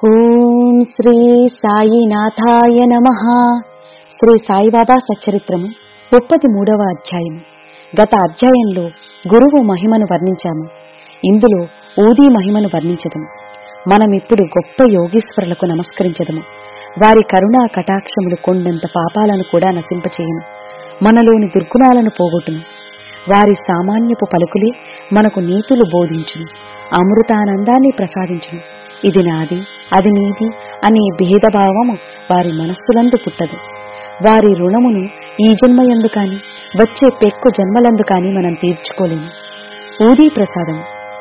ఓం శ్రీ సాయినాథాయ నమ శ్రీ సాయిబాబా సచ్చరిత్రము ముప్పది మూడవ అధ్యాయం గత అధ్యాయంలో గురువు మహిమను వర్ణించాము ఇందులో ఊదీ మహిమను వర్ణించదము మనమిప్పుడు గొప్ప యోగీశ్వరులకు నమస్కరించదము వారి కరుణా కటాక్షములు కొండంత పాపాలను కూడా నశింపచేయను మనలోని దుర్గుణాలను పోగొట్టును వారి సామాన్యపు పలుకులే మనకు నీతులు బోధించును అమృతానందాన్ని ప్రసాదించును ఇది నాది అది నీది అనే భేదభావము వారి మనస్సులందు పుట్టదు వారి రుణమును ఈ జన్మయందు కాని వచ్చే పెక్కు జన్మలందు కాని మనం తీర్చుకోలేము ఊదీ ప్రసాదం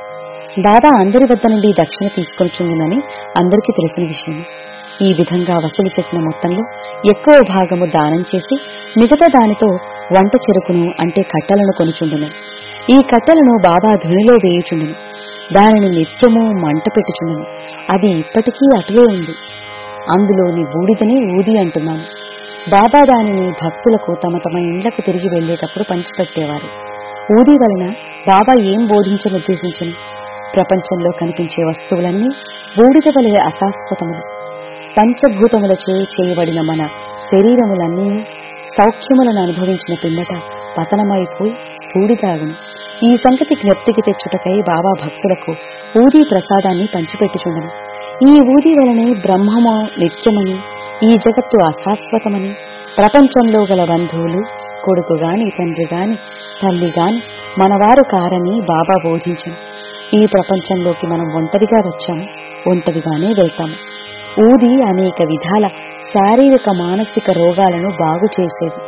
బాబా అందరి వద్ద నుండి దక్షిణ తీసుకొనిచుందని అందరికీ తెలిసిన విషయం ఈ విధంగా వసూలు చేసిన మొత్తంలో ఎక్కువ భాగము దానం చేసి మిగతా దానితో వంట చెరుకును అంటే కట్టెలను కొనుచుండును ఈ కట్టెలను బాబా ధునిలో వేయుచుండును దానిని నిత్యము మంట పెట్టుచుండును అది ఇప్పటికీ అటులే ఉంది అందులోని బూడిదని ఊది అంటున్నాము బాబా దానిని భక్తులకు తమ తమ ఇండ్లకు తిరిగి వెళ్లేటప్పుడు పంచిపెట్టేవారు ఊది వలన బాబా ఏం బోధించనుద్దేశించను ప్రపంచంలో కనిపించే వస్తువులన్నీ బూడిద వలె అశాశ్వతములు పంచభూతములచే చేయబడిన మన శరీరములన్నీ సౌఖ్యములను అనుభవించిన పిమ్మట పతనమైపోయి బూడిదాగును ఈ సంగతి జ్ఞప్తికి తెచ్చుటకై బాబా భక్తులకు ఊదీ ప్రసాదాన్ని పంచిపెట్టుచుండను ఈ ఊది వలనే బ్రహ్మము నిత్యమని ఈ జగత్తు అశాశ్వతమని ప్రపంచంలో గల బంధువులు కొడుకు గాని తండ్రి గాని తల్లి గాని మనవారు కారని బాబా బోధించను ఈ ప్రపంచంలోకి మనం ఒంటరిగా వచ్చాము ఒంటరిగానే వెళ్తాము ఊది అనేక విధాల శారీరక మానసిక రోగాలను బాగు చేసేది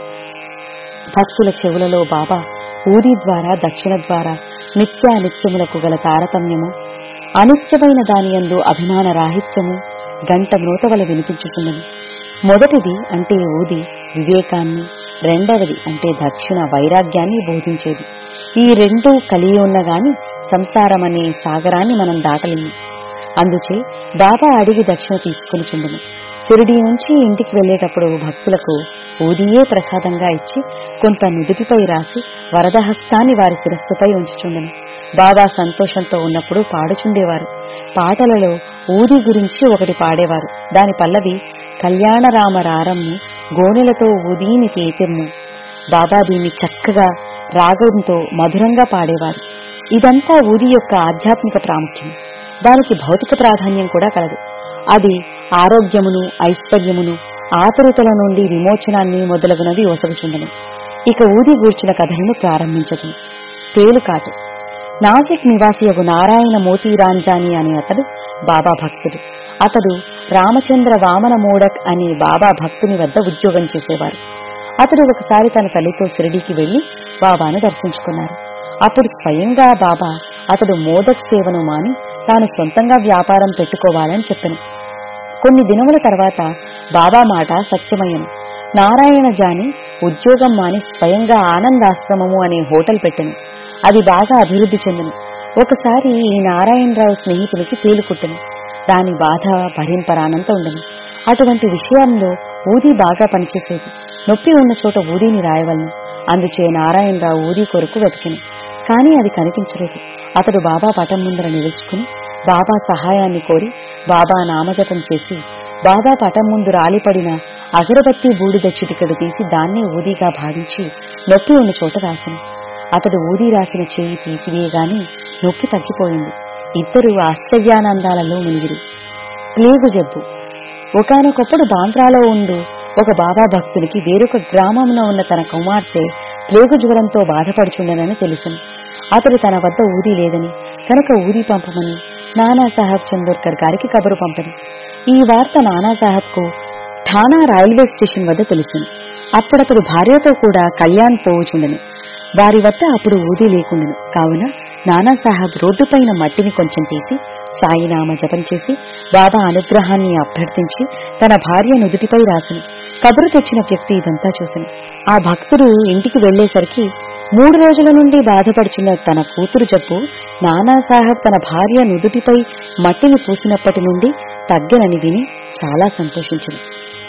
భక్తుల చెవులలో బాబా ఊది ద్వారా దక్షిణ ద్వారా నిత్యానిత్యములకు గల తారతమ్యము అనిత్యమైన దానియందు అభిమాన రాహిత్యము గంట మ్రోతవల వినిపించుతున్నది మొదటిది అంటే ఊది వివేకాన్ని రెండవది అంటే దక్షిణ వైరాగ్యాన్ని బోధించేది ఈ రెండూ కలిగి ఉన్న గాని సంసారమనే సాగరాన్ని మనం దాటలేము అందుచే బాబా అడిగి దక్షిణ తీసుకుని చుండును సిరిడి నుంచి ఇంటికి వెళ్లేటప్పుడు భక్తులకు ఊదియే ప్రసాదంగా ఇచ్చి కొంత నుదుటిపై రాసి వరదహస్తాన్ని వారి శిరస్సుపై ఉంచుచుండెను బాబా సంతోషంతో ఉన్నప్పుడు పాడుచుండేవారు పాటలలో ఊది గురించి ఒకటి పాడేవారు దాని పల్లవి కళ్యాణరామ రారమ్ము గోనెలతో ఊదీని తేతిర్ము బాబా దీన్ని చక్కగా రాగంతో మధురంగా పాడేవారు ఇదంతా ఊది యొక్క ఆధ్యాత్మిక ప్రాముఖ్యం దానికి భౌతిక ప్రాధాన్యం కూడా కలదు అది ఆరోగ్యమును ఐశ్వర్యమును ఆతురతల నుండి విమోచనాన్ని మొదలగునవి ఒసగుచుండను ఇక ఊది గూర్చిన కథలను ప్రారంభించదు తేలుకాటు నాసిక్ నివాసియగు నారాయణ మోతీరాంజాని అనే అతడు బాబా భక్తుడు అతడు రామచంద్ర వామన మోడక్ అనే బాబా భక్తుని వద్ద ఉద్యోగం చేసేవారు అతడు ఒకసారి తన తల్లితో షిరిడీకి వెళ్లి బాబాను దర్శించుకున్నారు అప్పుడు స్వయంగా బాబా అతడు మోదక్ సేవను మాని తాను సొంతంగా వ్యాపారం పెట్టుకోవాలని చెప్పాను కొన్ని దినముల తర్వాత బాబా మాట సత్యమయ్యను నారాయణ జాని ఉద్యోగం మాని స్వయంగా ఆనందాశ్రమము అనే హోటల్ పెట్టెను అది బాగా అభివృద్ధి చెందును ఒకసారి ఈ నారాయణరావు స్నేహితునికి తేలుకుట్టను దాని బాధ భరింపరానంత ఉండను అటువంటి విషయంలో ఊది బాగా పనిచేసేది నొప్పి ఉన్న చోట ఊదీని రాయవలను అందుచే నారాయణరావు ఊది కొరకు వెతికిను కానీ అది కనిపించలేదు అతడు బాబా పటం ముందర నిలుచుకుని బాబా సహాయాన్ని కోరి బాబా నామజపం చేసి బాబా పటం ముందు రాలిపడిన అగరబత్తి బూడిద చిటికెడు తీసి దాన్నే ఊదిగా భావించి నొప్పి ఉన్న చోట రాసను అతడు ఊది రాసిన చేయి తీసివేయగానే నొప్పి తగ్గిపోయింది ఇద్దరు ఆశ్చర్యానందాలలో మునిగిరి ప్లేగు జబ్బు ఒకనొకప్పుడు బాంద్రాలో ఉండు ఒక బాబా భక్తునికి వేరొక గ్రామంలో ఉన్న తన కుమార్తె ప్లేగు జ్వరంతో బాధపడుచుండనని తెలుసును అతడు తన వద్ద ఊది లేదని కనుక ఊది పంపమని నానాసాహెబ్ చందోర్కర్ గారికి కబురు పంపని ఈ వార్త నానాసాహెబ్కు ఠానా రైల్వే స్టేషన్ వద్ద తెలుసును అప్పుడతడు భార్యతో కూడా కళ్యాణ్ పోవుచుండెను వారి వద్ద అప్పుడు ఊది లేకుండెను కావున నానాసాహెబ్ రోడ్డుపైన మట్టిని కొంచెం తీసి సాయినామ జపం చేసి బాబా అనుగ్రహాన్ని అభ్యర్థించి తన భార్య నుదుటిపై రాసును కబురు తెచ్చిన వ్యక్తి ఇదంతా చూసను ఆ భక్తుడు ఇంటికి వెళ్లేసరికి మూడు రోజుల నుండి బాధపడుచున్న తన కూతురు జబ్బు నానాసాహెబ్ తన భార్య నుదుటిపై మట్టిని పూసినప్పటి నుండి తగ్గనని విని చాలా సంతోషించింది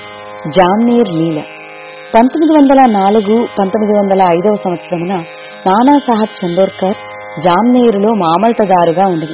జామ్నేర్ లీల పంతొమ్మిది వందల నాలుగు పంతొమ్మిది వందల ఐదవ సంవత్సరమున నానాసాహెబ్ చందోర్కర్ జామ్నేరులో మామల్తదారుగా ఉండదు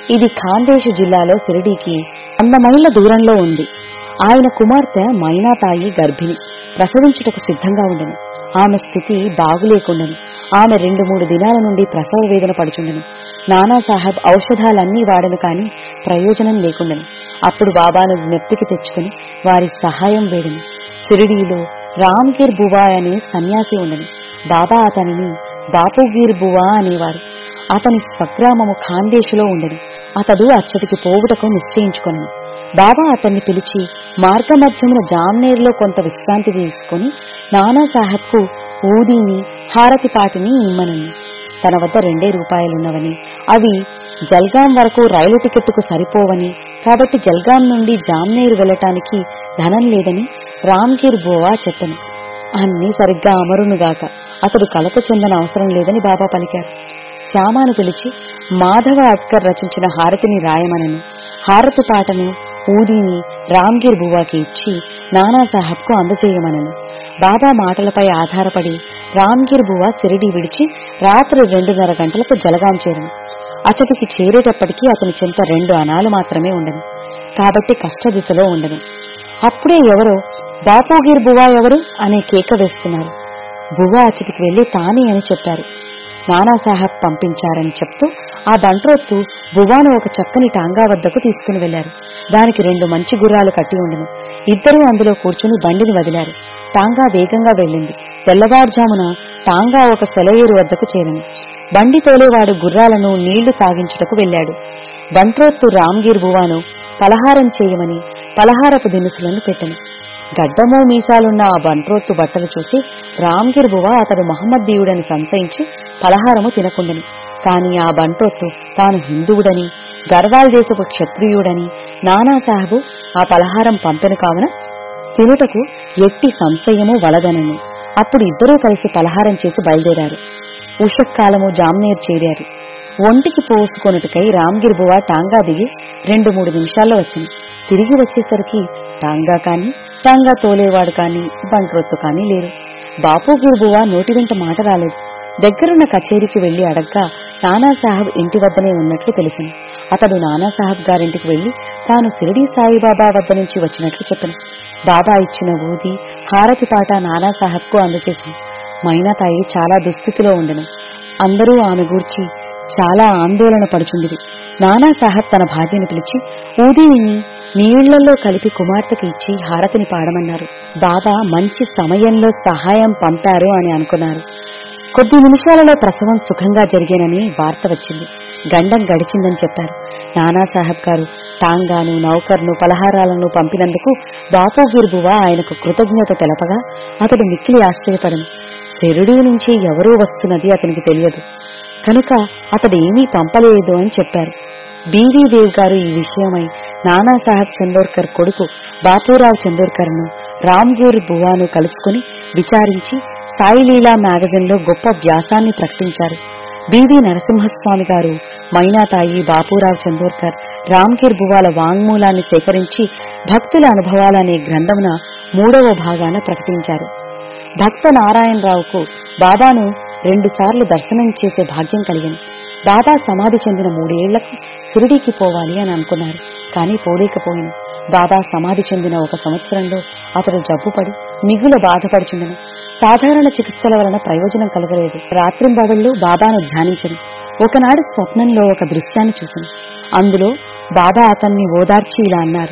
ఇది ఖాందేశ్ జిల్లాలో సిరిడీకి వంద మైళ్ళ దూరంలో ఉంది ఆయన కుమార్తె మైనాతాయి గర్భిణి ప్రసవించుటకు సిద్ధంగా ఉండను ఆమె స్థితి బాగులేకుండను ఆమె రెండు మూడు దినాల నుండి ప్రసవ వేదన పడుచుండను నానాసాహెబ్ ఔషధాలన్నీ వాడను కాని ప్రయోజనం లేకుండను అప్పుడు బాబాను నెప్తికి తెచ్చుకుని వారి సహాయం వేడను సిరిడీలో రామ్గిర్ బువా అనే సన్యాసి ఉండను బాబా అతనిని బాపుగీర్ బువా అనేవారు అతని స్వగ్రామము ఖాందేశులో ఉండను అతడు అచ్చటికి పోవుటకు నిశ్చయించుకొనను బాబా అతన్ని పిలిచి మార్గమధ్యమున జామ్నేర్లో కొంత విశ్రాంతి తీసుకుని నానాసాహెబ్కు ఊదీని హారతిపాటిని ఇమ్మనని తన వద్ద రెండే రూపాయలున్నవని అవి జల్గాం వరకు రైలు టికెట్టుకు సరిపోవని కాబట్టి జల్గాం నుండి జామ్నేరు వెళ్ళటానికి ధనం లేదని రామ్గిర్ బోవా చెప్పను అన్నీ సరిగ్గా అమరునుగాక అతడు కలత చెందన అవసరం లేదని బాబా పలికారు శ్యామాను పిలిచి మాధవ అట్కర్ రచించిన హారతిని రాయమనను హారతి పాటను ఊదీని రామ్గిర్ బువాకి ఇచ్చి నానాసాహెబ్కు అందజేయమనను బాబా మాటలపై ఆధారపడి రామ్గిర్ బువా సిరిడి విడిచి రాత్రి రెండున్నర గంటలకు జలగాం చేరను అతడికి చేరేటప్పటికీ అతని చెంత రెండు అనాలు మాత్రమే ఉండను కాబట్టి కష్టదిశలో ఉండను అప్పుడే ఎవరో బాపూగిర్ బువా ఎవరు అనే కేక వేస్తున్నారు బువా అచ్చటికి వెళ్లి తానే అని చెప్పారు నానాసాహెబ్ పంపించారని చెప్తూ ఆ బంట్రోత్తు బువాను ఒక చక్కని టాంగా వద్దకు తీసుకుని వెళ్లారు దానికి రెండు మంచి గుర్రాలు కట్టి ఉండను ఇద్దరూ అందులో కూర్చుని బండిని వదిలారు టాంగా వేగంగా వెళ్ళింది తెల్లవారుజామున టాంగా ఒక సెలయేరు వద్దకు చేరింది బండి తోలేవాడు గుర్రాలను నీళ్లు తాగించుటకు వెళ్లాడు బంట్రోత్తు రామ్గీర్ బువాను పలహారం చేయమని పలహారపు దినుసులను పెట్టను గడ్డమో మీసాలున్న ఆ బంట్రోత్తు బట్టలు చూసి రామ్గిర్ బువ అతడు మహమ్మద్దీయుడని సంశయించి పలహారము తినకుండెను కాని ఆ బంట్రోత్తు తాను హిందువుడని గర్వాల్ దేశపు క్షత్రియుడని నానాసాహెబు ఆ పలహారం పంపెను కావున తినుటకు ఎట్టి సంశయము వలదనను అప్పుడు ఇద్దరూ కలిసి పలహారం చేసి బయలుదేరారు ఉషక్కాలము జామ్నేర్ చేరారు ఒంటికి పోసుకొనుటకై రామ్గిర్ బువ టాంగా దిగి రెండు మూడు నిమిషాల్లో వచ్చింది తిరిగి వచ్చేసరికి టాంగా కాని టాంగా తోలేవాడు కాని బంట్రొత్తు కాని లేరు బాపూగిర్ బువ నోటి వెంట మాట రాలేదు దగ్గరున్న కచేరీకి వెళ్లి అడగ్గా నానాసాహెబ్ ఇంటి వద్దనే ఉన్నట్లు తెలిసింది అతడు నానాసాహెబ్ గారింటికి వెళ్లి తాను సిరిడి సాయిబాబా వద్ద నుంచి వచ్చినట్లు చెప్పాను బాబా ఇచ్చిన ఊది హారతి పాట నానాసాహెబ్కు అందజేసింది మైనాతాయి చాలా దుస్థితిలో ఉండను అందరూ ఆమె గూర్చి చాలా ఆందోళన పడుచుండిది నానాసాహెబ్ తన భార్యను పిలిచి ఊదిని నీళ్లలో కలిపి కుమార్తెకి ఇచ్చి హారతిని పాడమన్నారు బాబా మంచి సమయంలో సహాయం పంపారు అని అనుకున్నారు కొద్ది నిమిషాలలో ప్రసవం సుఖంగా జరిగేనని వార్త వచ్చింది గండం గడిచిందని చెప్పారు నానాసాహెబ్ గారు టాంగాను నౌకర్ను పలహారాలను పంపినందుకు బాపూగిర్ బువ ఆయనకు కృతజ్ఞత తెలపగా అతడు మిక్కిలి ఆశ్చర్యపడను శరుడు నుంచి ఎవరూ వస్తున్నది అతనికి తెలియదు కనుక అతడు ఏమీ పంపలేదు అని చెప్పారు బీవీ దేవ్ గారు ఈ విషయమై నానాసాహెబ్ చందోర్కర్ కొడుకు బాపూరావు చందోర్కర్ను రామ్గూర్ బువాను కలుసుకుని విచారించి సాయిలీలా మ్యాగజిన్ లో గొప్ప వ్యాసాన్ని ప్రకటించారు బివి నరసింహస్వామి గారు మైనాతాయి బాపూరావు చందోర్కర్ రామ్గిర్ బువాల వాంగ్మూలాన్ని సేకరించి భక్తుల అనుభవాలనే గ్రంథమున మూడవ భాగాన ప్రకటించారు భక్త నారాయణరావుకు బాబాను రెండుసార్లు దర్శనం చేసే భాగ్యం కలిగింది బాబా సమాధి చెందిన మూడేళ్లకు షిరిడీకి పోవాలి అని అనుకున్నారు కానీ పోలేకపోయింది బాబా సమాధి చెందిన ఒక సంవత్సరంలో అతడు జబ్బుపడి మిగుల బాధపడుచుండెను సాధారణ చికిత్సల వలన ప్రయోజనం కలగలేదు రాత్రింబవళ్లు బాబాను ధ్యానించను ఒకనాడు స్వప్నంలో ఒక దృశ్యాన్ని చూశాను అందులో బాబా అతన్ని ఓదార్చి ఇలా అన్నారు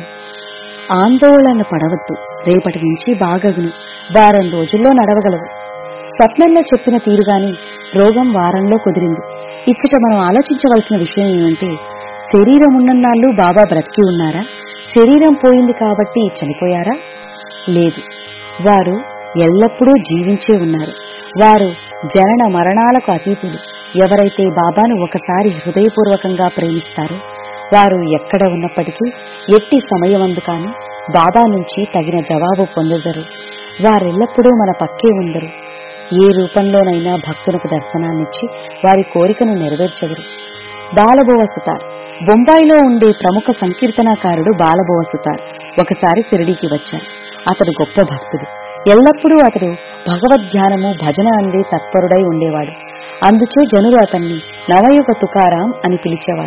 ఆందోళన పడవద్దు రేపటి నుంచి బాగగును వారం రోజుల్లో నడవగలవు స్వప్నంలో చెప్పిన తీరుగాని రోగం వారంలో కుదిరింది ఇచ్చట మనం ఆలోచించవలసిన విషయం ఏమంటే శరీరం ఉన్నన్నాళ్ళు బాబా బ్రతికి ఉన్నారా శరీరం పోయింది కాబట్టి చనిపోయారా లేదు వారు ఎల్లప్పుడూ జీవించే ఉన్నారు వారు జనన మరణాలకు అతీతులు ఎవరైతే బాబాను ఒకసారి హృదయపూర్వకంగా ప్రేమిస్తారో వారు ఎక్కడ ఉన్నప్పటికీ ఎట్టి సమయమందు కాని బాబా నుంచి తగిన జవాబు పొందెదరు వారెల్లప్పుడూ మన పక్కే ఉందరు ఏ రూపంలోనైనా భక్తులకు దర్శనాన్నిచ్చి వారి కోరికను నెరవేర్చెదరు బాలబోవ సుతార్ బొంబాయిలో ఉండే ప్రముఖ సంకీర్తనాకారుడు బాలబోవ సుతార్ ఒకసారి సిరిడీకి వచ్చారు అతడు గొప్ప భక్తుడు ఎల్లప్పుడూ అతడు భగవద్ధ్యానము భజన అందే తత్పరుడై ఉండేవాడు అందుచే జనులు అతన్ని నవయుగ తుకారాం అని పిలిచేవారు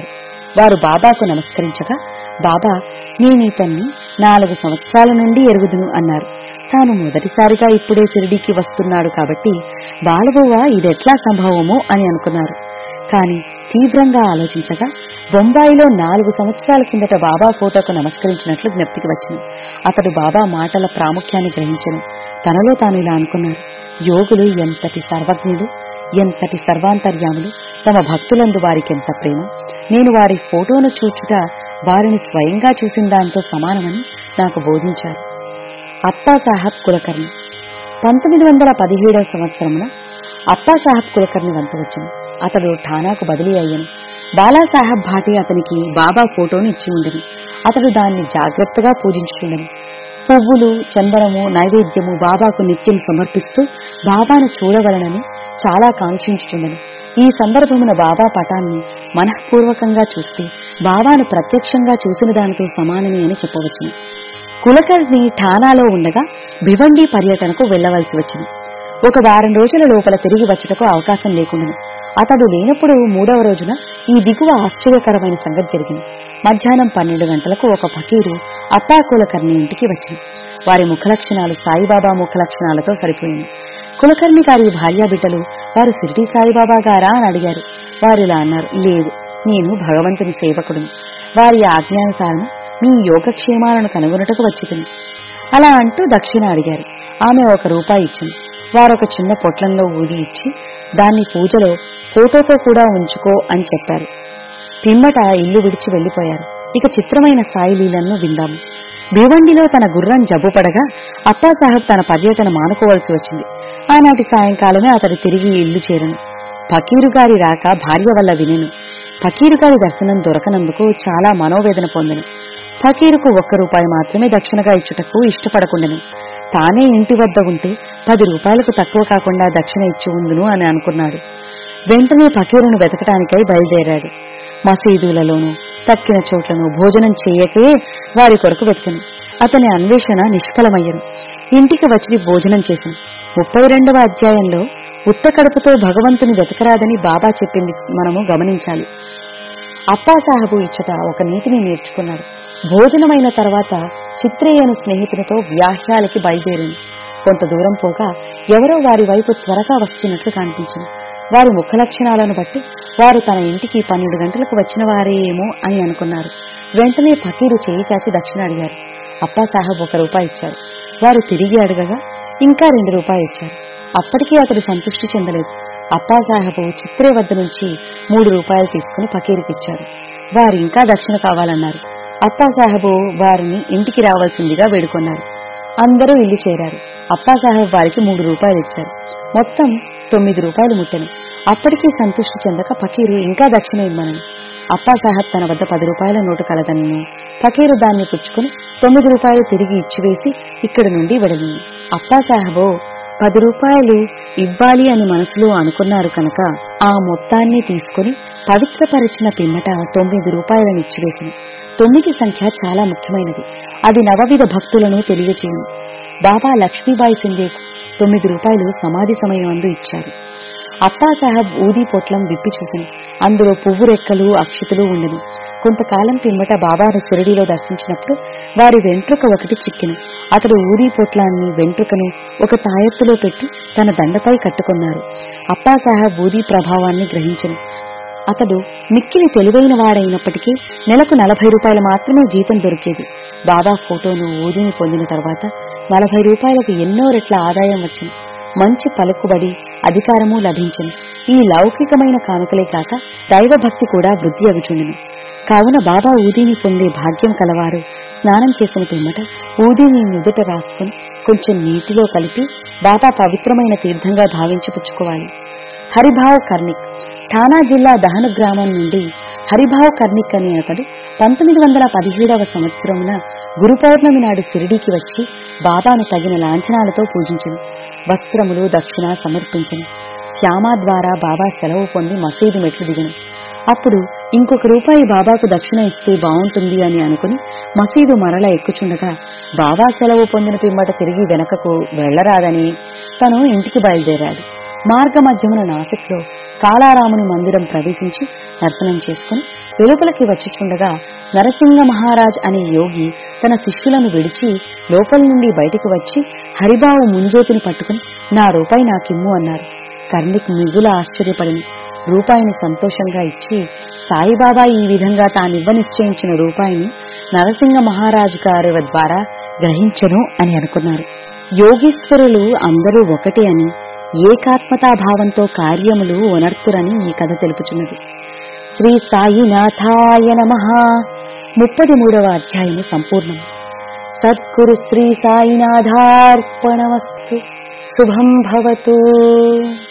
వారు బాబాకు నమస్కరించగా బాబా నేనీతన్ని నాలుగు సంవత్సరాల నుండి ఎరుగుదును అన్నారు తాను మొదటిసారిగా ఇప్పుడే షిరిడీకి వస్తున్నాడు కాబట్టి బాలబువ్వ ఇదెట్లా సంభవమో అని అనుకున్నారు కాని తీవ్రంగా ఆలోచించగా బొంబాయిలో నాలుగు సంవత్సరాల కిందట బాబా ఫోటోకు నమస్కరించినట్లు జ్ఞప్తికి వచ్చింది అతడు బాబా మాటల ప్రాముఖ్యాన్ని గ్రహించను తనలో తాను ఇలా అనుకున్నారు యోగులు ఎంతటి సర్వజ్ఞులు ఎంతటి సర్వాంతర్యాములు తమ భక్తులందు వారికెంత ప్రేమ నేను వారి ఫోటోను చూచుట వారిని స్వయంగా చూసిన దాంతో సమానమని నాకు బోధించారు అత్తాసాహెబ్ కులకర్ణి పంతొమ్మిది వందల పదిహేడవ సంవత్సరమున అత్తాసాహెబ్ కులకర్ణి వంతు వచ్చింది అతడు ఠానాకు బదిలీ అయ్యను బాలాసాహెబ్ భాటి అతనికి బాబా ఫోటోను ఇచ్చి ఉండను అతడు దాన్ని జాగ్రత్తగా పూజించుండను పువ్వులు చందనము నైవేద్యము బాబాకు నిత్యం సమర్పిస్తూ బాబాను చూడవలనని చాలా కాంక్షించుచుండను ఈ సందర్భమున బాబా పటాన్ని మనఃపూర్వకంగా చూస్తే బాబాను ప్రత్యక్షంగా చూసిన దానితో సమానమే అని చెప్పవచ్చును కులకర్ణి ఠానాలో ఉండగా భివండి పర్యటనకు వెళ్లవలసి వచ్చింది ఒక వారం రోజుల లోపల తిరిగి వచ్చటకు అవకాశం లేకుండాను అతడు లేనప్పుడు మూడవ రోజున ఈ దిగువ ఆశ్చర్యకరమైన సంగతి జరిగింది మధ్యాహ్నం పన్నెండు గంటలకు ఒక ఫకీరు అత్తా కులకర్ణి ఇంటికి వచ్చింది వారి ముఖలక్షణాలు సాయిబాబా ముఖలక్షణాలతో సరిపోయింది కులకర్ణి గారి భార్యా బిడ్డలు వారు సిరిడి సాయిబాబా గారా అని అడిగారు వారు ఇలా అన్నారు లేదు నేను భగవంతుని సేవకుడుని వారి ఆజ్ఞానుసారం మీ యోగక్షేమాలను కనుగొనటకు వచ్చింది అలా అంటూ దక్షిణ అడిగారు ఆమె ఒక రూపాయి ఇచ్చింది వారొక చిన్న పొట్లంలో ఊది ఇచ్చి దాన్ని పూజలో ఫోటోతో కూడా ఉంచుకో అని చెప్పారు పిమ్మట ఇల్లు విడిచి వెళ్లిపోయారు ఇక చిత్రమైన సాయి లీలను విందాము భివండిలో తన గుర్రం జబ్బుపడగా అప్పాసాహెబ్ తన పర్యటన మానుకోవలసి వచ్చింది ఆనాటి సాయంకాలమే అతడు తిరిగి ఇల్లు చేరను ఫకీరు గారి రాక భార్య వల్ల వినెను ఫకీరు గారి దర్శనం దొరకనందుకు చాలా మనోవేదన పొందెను ఫకీరుకు ఒక్క రూపాయి మాత్రమే దక్షిణగా ఇచ్చుటకు ఇష్టపడకుండెను తానే ఇంటి వద్ద ఉంటే పది రూపాయలకు తక్కువ కాకుండా దక్షిణ ఇచ్చి ఉందును అని అనుకున్నాడు వెంటనే ఫకీరును వెతకటానికై బయలుదేరాడు మసీదులలోనూ తక్కిన చోట్లను భోజనం చేయకే వారి కొరకు వెతకను అతని అన్వేషణ నిష్ఫలమయ్యను ఇంటికి వచ్చి భోజనం చేశాను ముప్పై రెండవ అధ్యాయంలో ఉత్త కడుపుతో భగవంతుని వెతకరాదని బాబా చెప్పింది మనము గమనించాలి అప్పాసాహబు ఇచ్చట ఒక నీతిని నేర్చుకున్నాడు భోజనమైన తర్వాత చిత్రేయను స్నేహితునితో వ్యాహ్యాలకి బయలుదేరింది కొంత దూరం పోగా ఎవరో వారి వైపు త్వరగా వస్తున్నట్లు కనిపించింది వారి ముఖ లక్షణాలను బట్టి వారు తన ఇంటికి పన్నెండు గంటలకు వచ్చిన వారేమో అని అనుకున్నారు వెంటనే ఫకీరు చేయి చాచి దక్షిణ అడిగారు అప్పాసాహబ్ ఒక రూపాయి ఇచ్చారు వారు తిరిగి అడగగా ఇంకా రెండు రూపాయలు ఇచ్చారు అప్పటికీ అతడు సంతృష్టి చెందలేదు అప్పాసాహబు చిత్రే వద్ద నుంచి మూడు రూపాయలు తీసుకుని ఫకీరుకి ఇచ్చారు వారు ఇంకా దక్షిణ కావాలన్నారు అప్పాసాహబు వారిని ఇంటికి రావాల్సిందిగా వేడుకొన్నారు అందరూ ఇల్లు చేరారు అప్పాసాహెబ్ వారికి మూడు రూపాయలు ఇచ్చారు మొత్తం తొమ్మిది రూపాయలు ముట్టెను అప్పటికీ సంతృష్టి చెందక ఫకీరు ఇంకా దక్షిణ ఇమ్మనను అప్పాసాహెబ్ తన వద్ద పది రూపాయల నోటు కలదన్నను ఫకీరు దాన్ని పుచ్చుకుని తొమ్మిది రూపాయలు తిరిగి ఇచ్చివేసి ఇక్కడి నుండి వెడలింది అప్పాసాహెబో పది రూపాయలు ఇవ్వాలి అని మనసులో అనుకున్నారు కనుక ఆ మొత్తాన్ని తీసుకుని పవిత్రపరిచిన పిమ్మట తొమ్మిది రూపాయలను ఇచ్చివేసింది తొమ్మిది సంఖ్య చాలా ముఖ్యమైనది అది నవవిధ భక్తులను తెలియచేయను బాబా లక్ష్మీబాయి సింధేకు తొమ్మిది రూపాయలు సమాధి సమయం అందు ఇచ్చారు అప్పాసాహెబ్ ఊదీ పొట్లం విప్పి చూసింది అందులో పువ్వు రెక్కలు అక్షితులు ఉండెను కొంతకాలం పిమ్మట బాబాను సిరిడిలో దర్శించినప్పుడు వారి వెంట్రుక ఒకటి చిక్కెను అతడు ఊదీ పొట్లాన్ని వెంట్రుకను ఒక తాయెత్తులో పెట్టి తన దండపై కట్టుకున్నారు అప్పాసాహెబ్ ఊదీ ప్రభావాన్ని గ్రహించను అతడు మిక్కిలి తెలివైన వాడైనప్పటికీ నెలకు నలభై రూపాయలు మాత్రమే జీతం దొరికేది బాబా ఫోటోను ఊదిని పొందిన తర్వాత నలభై రూపాయలకు ఎన్నో రెట్ల ఆదాయం వచ్చింది మంచి పలుకుబడి అధికారము లభించింది ఈ లౌకికమైన కానుకలే కాక దైవభక్తి కూడా వృద్ధి అగుచుండును కావున బాబా ఊదీని పొందే భాగ్యం కలవారు స్నానం చేసిన పిమ్మట ఊదీని నుదుట రాసుకుని కొంచెం నీటిలో కలిపి బాబా పవిత్రమైన తీర్థంగా భావించి పుచ్చుకోవాలి హరిభావ్ కర్ణిక్ ఠానా జిల్లా దహను గ్రామం నుండి హరిభావ్ కర్ణిక్ అనే అతడు పంతొమ్మిది వందల పదిహేడవ సంవత్సరమున గురు పౌర్ణమి నాడు షిరిడీకి వచ్చి బాబాను తగిన లాంఛనాలతో పూజించింది వస్త్రములు దక్షిణ సమర్పించను శ్యామ ద్వారా బాబా సెలవు పొంది మసీదు మెట్లు దిగను అప్పుడు ఇంకొక రూపాయి బాబాకు దక్షిణ ఇస్తే బాగుంటుంది అని అనుకుని మసీదు మరల ఎక్కుచుండగా బాబా సెలవు పొందిన పిమ్మట తిరిగి వెనకకు వెళ్లరాదని తను ఇంటికి బయలుదేరాడు మార్గమధ్యమున నాసిక్లో కాళారాముని మందిరం ప్రవేశించి దర్శనం చేసుకుని వెలుపలికి వచ్చిచుండగా నరసింహ మహారాజ్ అనే యోగి తన శిష్యులను విడిచి లోపల నుండి బయటకు వచ్చి హరిబావు ముంజోతిని పట్టుకుని నా రూపాయి నాకిమ్ము అన్నారు కర్ణిక్ మిగుల ఆశ్చర్యపడింది రూపాయిని సంతోషంగా ఇచ్చి సాయిబాబా ఈ విధంగా తానివ్వ నిశ్చయించిన రూపాయిని నరసింహ మహారాజు గారి ద్వారా గ్రహించను అని అనుకున్నారు యోగీశ్వరులు అందరూ ఒకటే అని ఏకాత్మతాభావంతో కార్యములు ఉనర్తురని ఈ కథ తెలుపుచున్నది శ్రీ సాయినాథాయ నమ ముప్పది మూడవ అధ్యాయము సంపూర్ణం సద్గురు శ్రీ సాయినాథార్పణమస్తు శుభం భవతు